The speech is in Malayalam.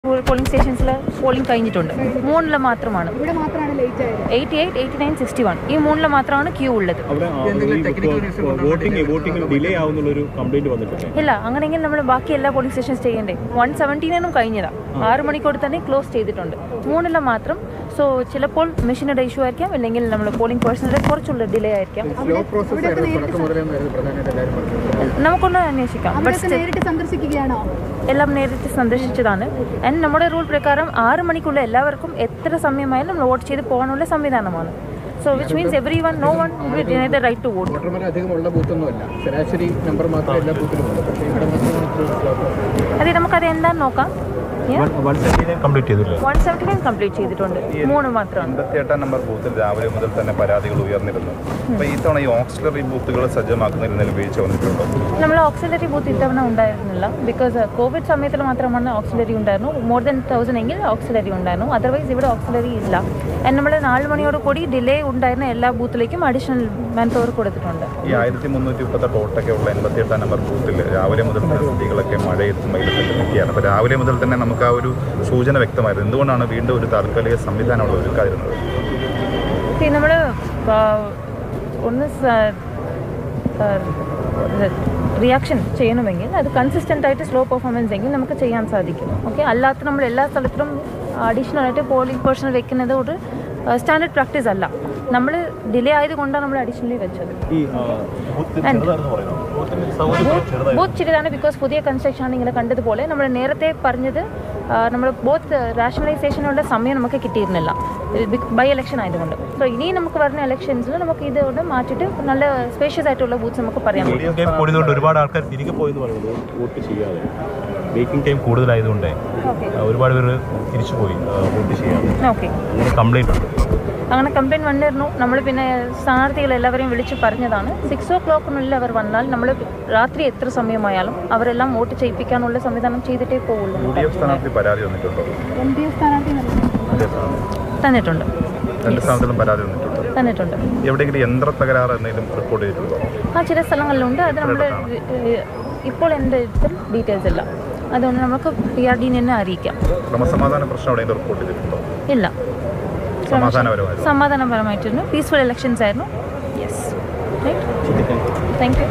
പോളിംഗ് സ്റ്റേഷൻസിൽ പോളിംഗ് കഴിഞ്ഞിട്ടുണ്ട് മൂന്നിൽ മാത്രമാണ് ഇവിടെ മാത്രമാണ് ലേറ്റ് ആയത് eighty eight eighty nine sixty one ഈ മൂന്നിൽ മാത്രമാണ് ക്യൂ ഉള്ളത് അവിടെ വോട്ടിംഗ് വോട്ടിംഗ് ഡിലേ ആവുന്നുള്ളൊരു കംപ്ലൈന്റ് വന്നിട്ടുണ്ട് ഇല്ല അങ്ങനെയെങ്കിൽ നമ്മൾ ബാക്കി എല്ലാ പോളിംഗ് സ്റ്റേഷൻസ് ചെയ്യണ്ടേ വൺ സെവൻറ്റീനും കഴിഞ്ഞതാണ് ആറ് മണിക്കൂർ തന്നെ ക്ലോസ് ചെയ്തിട്ടുണ്ട് മൂന്നിൽ മാത്രം സോ ചിലപ്പോൾ മെഷീനുടെ ഇഷ്യൂ ആയിരിക്കാം അല്ലെങ്കിൽ നമ്മൾ പോളിംഗ് പേഴ്സണുടെ കുറച്ചുള്ള ഡിലേ ആയിരിക്കാം ഇവിടെയൊക്കെ നേരിട്ട് നമുക്കൊന്ന് അന്വേഷിക്കാം ബട്ട് അവിടെയൊക്കെ നേരിട്ട് സന്ദർശിക്കുകയാണോ എല്ലാം നേരിട്ട് സന്ദർശിച്ചതാണ് ആൻഡ് നമ്മുടെ റൂൾ പ്രകാരം ആറ് മണിക്കുള്ള എല്ലാവർക്കും എത്ര സമയമായാലും നമ്മൾ വോട്ട് ചെയ്ത് പോകാനുള്ള സംവിധാനമാണ് so which means every one no one the right to vote വോട്ടർമാർ അധികം ഉള്ള ബൂത്തൊന്നുമല്ല ശരാശരി നമ്പർ മാത്രമേ എല്ലാ ബൂത്തിലും ഉള്ളൂ പക്ഷേ ഇവിടെ മാത്രം അതെ നമുക്കത് എന്താണെന്ന് നോക്കാം വൺ സെവൻറ്റീൻ കംപ്ലീറ്റ് ചെയ്തില്ല വൺ സെവൻറ്റി നയൻ കംപ്ലീറ്റ് ചെയ്തിട്ടുണ്ട് മൂന്ന് മാത്രമാണ് എൺപത്തിയെട്ടാം നമ്പർ ബൂത്തിൽ രാവിലെ മുതൽ തന്നെ പരാതികൾ ഉയർന്നിരുന്നു അപ്പോൾ ഈ തവണ ഈ ഓക്സിലറി ബൂത്തുകൾ സജ്ജമാക്കുന്നതിൽ എന്തെങ്കിലും വീഴ്ച വന്നിട്ടുണ്ടോ നമ്മൾ ഓക്സിലറി ബൂത്ത് ഇത്തവണ ഉണ്ടായിരുന്നില്ല ബിക്കോസ് കോവിഡ് സമയത്തിൽ മാത്രമാണ് ഓക്സിലറി ഉണ്ടായിരുന്നു മോർ ദൻ തൗസൻഡ് എങ്കിൽ ഓക്സിലറി ഉണ്ടായിരുന്നു അതർവൈസ് ഇവിടെ ഓക്സിലറി ഇല്ല ആൻഡ് നമ്മൾ നാല് മണിയോട് കൂടി ഡിലേ ഉണ്ടായിരുന്ന എല്ലാ ബൂത്തിലേക്കും അഡീഷണൽ മാൻ പവർ കൊടുത്തിട്ടുണ്ട് ഈ ആയിരത്തി മുന്നൂറ്റി മുപ്പത്തെട്ട് വോട്ടൊക്കെ ഉള്ള എൺപത്തിയെട്ടാം നമ്പർ ബൂത്തിൽ രാവിലെ മുതൽ തന്നെ സ്ത്രീകളൊക്കെ മഴയത്തും വെയിലത്തൊക്കെ നിൽക്കുകയാണ് അപ്പോൾ രാവിലെ മുതൽ തന്നെ നമുക്ക് ആ ഒരു സൂചന വ്യക്തമായിരുന്നു എന്തുകൊണ്ടാണ് വീണ്ടും ഒരു താൽക്കാലിക സംവിധാനം അവിടെ ഒരുക്കാതിരുന്നത് നമ്മൾ ഒന്ന് റിയാക്ഷൻ ചെയ്യണമെങ്കിൽ അത് കൺസിസ്റ്റൻ്റ് ആയിട്ട് സ്ലോ പെർഫോമൻസ് എങ്കിൽ നമുക്ക് ചെയ്യാൻ സാധിക്കും ഓക്കെ അല്ലാത്ത നമ്മൾ എല്ലാ സ്ഥലത്തിലും അഡീഷണൽ ആയിട്ട് പോളിംഗ് പേഴ്സണൽ വെക്കുന്നത് ഒരു സ്റ്റാൻഡേർഡ് പ്രാക്ടീസ് അല്ല നമ്മൾ ഡിലേ ആയതുകൊണ്ടാണ് നമ്മൾ അഡീഷണലി വെച്ചത് ഈ And- ബൂത്ത് ചെറുതാണ് ബിക്കോസ് പുതിയ കൺസ്ട്രക്ഷൻ ആണ് ഇങ്ങനെ കണ്ടതുപോലെ നമ്മൾ നേരത്തെ പറഞ്ഞത് നമ്മൾ ബോത്ത് റാഷണലൈസേഷനുള്ള സമയം നമുക്ക് കിട്ടിയിരുന്നില്ല ബൈ ഇലക്ഷൻ ആയതുകൊണ്ട് സോ ഇനി നമുക്ക് വരുന്ന ഇലക്ഷൻസിൽ നമുക്ക് ഇതുകൊണ്ട് മാറ്റിയിട്ട് നല്ല സ്പേഷ്യസ് ആയിട്ടുള്ള ബൂത്ത്സ് നമുക്ക് പറയാൻ പറ്റും വെയിറ്റിംഗ് ടൈം കൂടിയതുകൊണ്ട് ഒരുപാട് ആൾക്കാർ തിരികെ പോയെന്ന് പറയുന്നത് വോട്ട് ചെയ്യാതെ വെയിറ്റിംഗ് ടൈം കൂടുതലായതുകൊണ്ട് ഓക്കെ ഒരുപാട് പേര് തിരിച്ചു പോയി വോട്ട് ചെയ്യാതെ ഓക്കെ അങ്ങനെ കംപ്ലൈന്റ് ഉണ്ട് അങ്ങനെ കംപ്ലയിൻറ്റ് വന്നിരുന്നു നമ്മൾ പിന്നെ സ്ഥാനാർത്ഥികൾ എല്ലാവരെയും വിളിച്ച് പറഞ്ഞതാണ് സിക്സ് ഓ ക്ലോക്കിനുള്ളിൽ അവർ വന്നാൽ നമ്മൾ രാത്രി എത്ര സമയമായാലും അവരെല്ലാം വോട്ട് ചെയ്യിപ്പിക്കാനുള്ള സംവിധാനം ചെയ്തിട്ടേ യു പോവുള്ളൂ ഡി എഫ് സ്ഥാനാർത്ഥി പരാതി വന്നിട്ടുണ്ടോ എൻ ഡി എ സ്ഥാനാർത്ഥി നൽകുന്നു അതെ സ്ഥാനാർത്ഥി തന്നിട്ടുണ്ട് രണ്ട് സ്ഥാനത്തിലും പരാതി വന്നിട്ടുണ്ട് തന്നിട്ടുണ്ട് എവിടെയെങ്കിലും യന്ത്ര തകരാറ് എന്തെങ്കിലും റിപ്പോർട്ട് ചെയ്തിട്ടുണ്ടോ ആ ചില സ്ഥലങ്ങളിലുണ്ട് അത് നമ്മുടെ ഏഹ്, ഇപ്പോൾ എൻ്റെ ഇതിൽ ഡീറ്റെയിൽസ് ഇല്ല അതുകൊണ്ട് നമുക്ക് പി ആർ ഡിനെ തന്നെ അറിയിക്കാം ക്രമസമാധാന പ്രശ്നം എവിടെയെങ്കിലും റിപ്പോർട്ട് ചെയ്തിട്ടുണ്ടോ ഇല്ല സമാധാനപരമായിരുന്നു സമാധാനപരമായിട്ടിരുന്നു പീസ്ഫുൾ ഇലക്ഷൻസ് ആയിരുന്നു യെസ് റൈറ്റ് താങ്ക് യു